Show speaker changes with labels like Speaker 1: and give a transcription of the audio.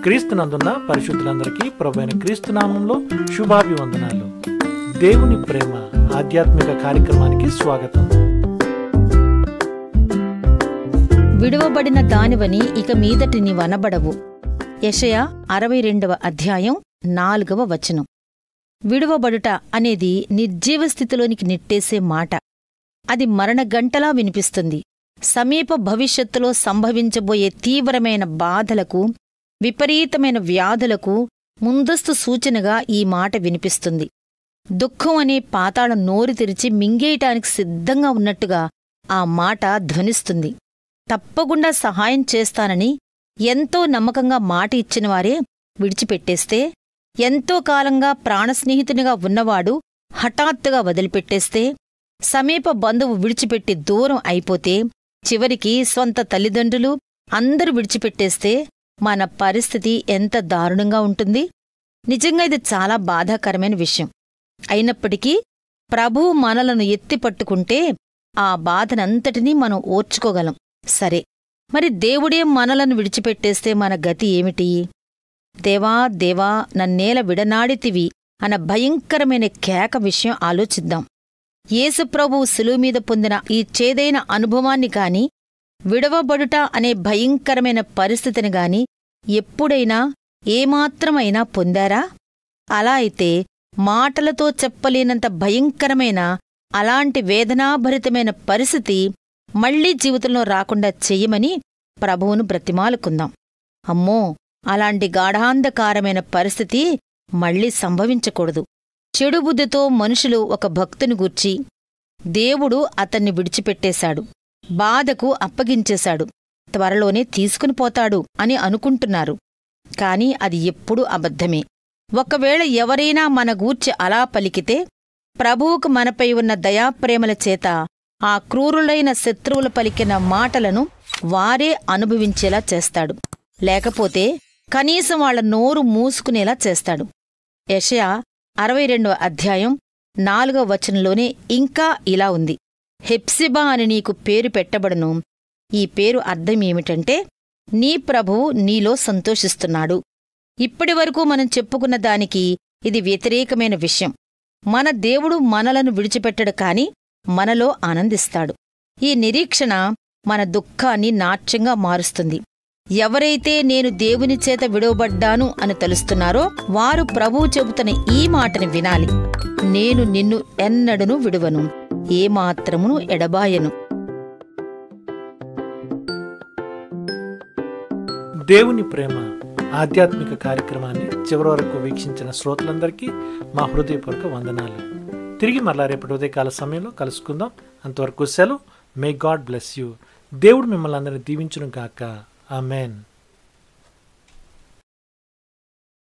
Speaker 1: క్రీస్తునందున్న పరిశుద్ధులందరికీ ప్రభైన క్రీస్తు నామంలో శుభాభివందనాలు దేవుని ప్రేమ ఆధ్యాత్మిక కార్యక్రమానికి స్వాగతం
Speaker 2: విడువబడిన దానివని ఇక మీదటి నీవనబడవు యెషయా అరవై రెండవ అధ్యాయం నాలుగవ వచనం విడువబడుట అనేది నిర్జీవ స్థితిలోనికి నెట్టేసే మాట అది మరణగంటలా వినిపిస్తుంది సమీప భవిష్యత్తులో సంభవించబోయే తీవ్రమైన బాధలకు విపరీతమైన వ్యాధులకు ముందస్తు సూచనగా ఈ మాట వినిపిస్తుంది దుఃఖం అనే పాతాళ నోరు తెరిచి మింగేయటానికి సిద్ధంగా ఉన్నట్టుగా ఆ మాట ధ్వనిస్తుంది తప్పకుండా సహాయం చేస్తానని ఎంతో నమ్మకంగా మాట ఇచ్చినవారే విడిచిపెట్టేస్తే ఎంతో కాలంగా ప్రాణస్నేహితునిగా ఉన్నవాడు హఠాత్తుగా వదిలిపెట్టేస్తే సమీప బంధువు విడిచిపెట్టి దూరం అయిపోతే చివరికి స్వంత తల్లిదండ్రులు అందరూ విడిచిపెట్టేస్తే మన పరిస్థితి ఎంత దారుణంగా ఉంటుంది నిజంగా ఇది చాలా బాధాకరమైన విషయం అయినప్పటికీ ప్రభువు మనలను ఎత్తిపట్టుకుంటే ఆ బాధనంతటినీ మనం ఓర్చుకోగలం సరే మరి దేవుడే మనలను విడిచిపెట్టేస్తే మన గతి ఏమిటి దేవా దేవా నన్నేల విడనాడితివి అన్న భయంకరమైన కేక విషయం ఆలోచిద్దాం యేసుప్రభువు సులువు మీద పొందిన ఈ చేదైన అనుభవాన్ని కాని విడవబడుట అనే భయంకరమైన పరిస్థితిని గాని ఎప్పుడైనా ఏమాత్రమైనా పొందారా అలా అయితే మాటలతో చెప్పలేనంత భయంకరమైన అలాంటి వేదనాభరితమైన పరిస్థితి మళ్లీ జీవితంలో రాకుండా చెయ్యమని ప్రభువును బ్రతిమాలుకుందాం అమ్మో అలాంటి గాఢాంధకారమైన పరిస్థితి మళ్లీ సంభవించకూడదు చెడు బుద్ధితో మనుషులు ఒక భక్తుని గూర్చి దేవుడు అతన్ని విడిచిపెట్టేశాడు బాధకు అప్పగించేశాడు త్వరలోనే తీసుకుని పోతాడు అని అనుకుంటున్నారు కాని అది ఎప్పుడూ అబద్ధమే ఒకవేళ ఎవరైనా మన గూర్చి అలా పలికితే ప్రభువుకు మనపై ఉన్న దయాప్రేమల చేత ఆ క్రూరులైన శత్రువులు పలికిన మాటలను వారే అనుభవించేలా చేస్తాడు లేకపోతే కనీసం వాళ్ల నోరు మూసుకునేలా చేస్తాడు యషయా అరవై రెండవ అధ్యాయం నాలుగవ వచనంలోనే ఇంకా ఇలా ఉంది హెప్సిబా అని నీకు పేరు పెట్టబడును ఈ పేరు అర్థమేమిటంటే నీ ప్రభువు నీలో సంతోషిస్తున్నాడు ఇప్పటివరకు మనం చెప్పుకున్న దానికి ఇది వ్యతిరేకమైన విషయం మన దేవుడు మనలను విడిచిపెట్టడు కాని మనలో ఆనందిస్తాడు ఈ నిరీక్షణ మన దుఃఖాన్ని నాట్యంగా మారుస్తుంది ఎవరైతే నేను దేవుని చేత విడవబడ్డాను అని తలుస్తున్నారో వారు ప్రభువు చెబుతున్న ఈ మాటని వినాలి నేను నిన్ను ఎన్నడను విడువను ఏమాత్రమును ఎడబాయను
Speaker 1: దేవుని ప్రేమ ఆధ్యాత్మిక కార్యక్రమాన్ని చివరి వరకు వీక్షించిన శ్రోతలందరికీ మా హృదయపూర్వక వందనాలు తిరిగి మరలా రేపటి ఉదయకాల సమయంలో కలుసుకుందాం అంతవరకు సెలవు మే గాడ్ బ్లెస్ యూ దేవుడు మిమ్మల్ని అందరినీ దీవించును గాక ఆమెన్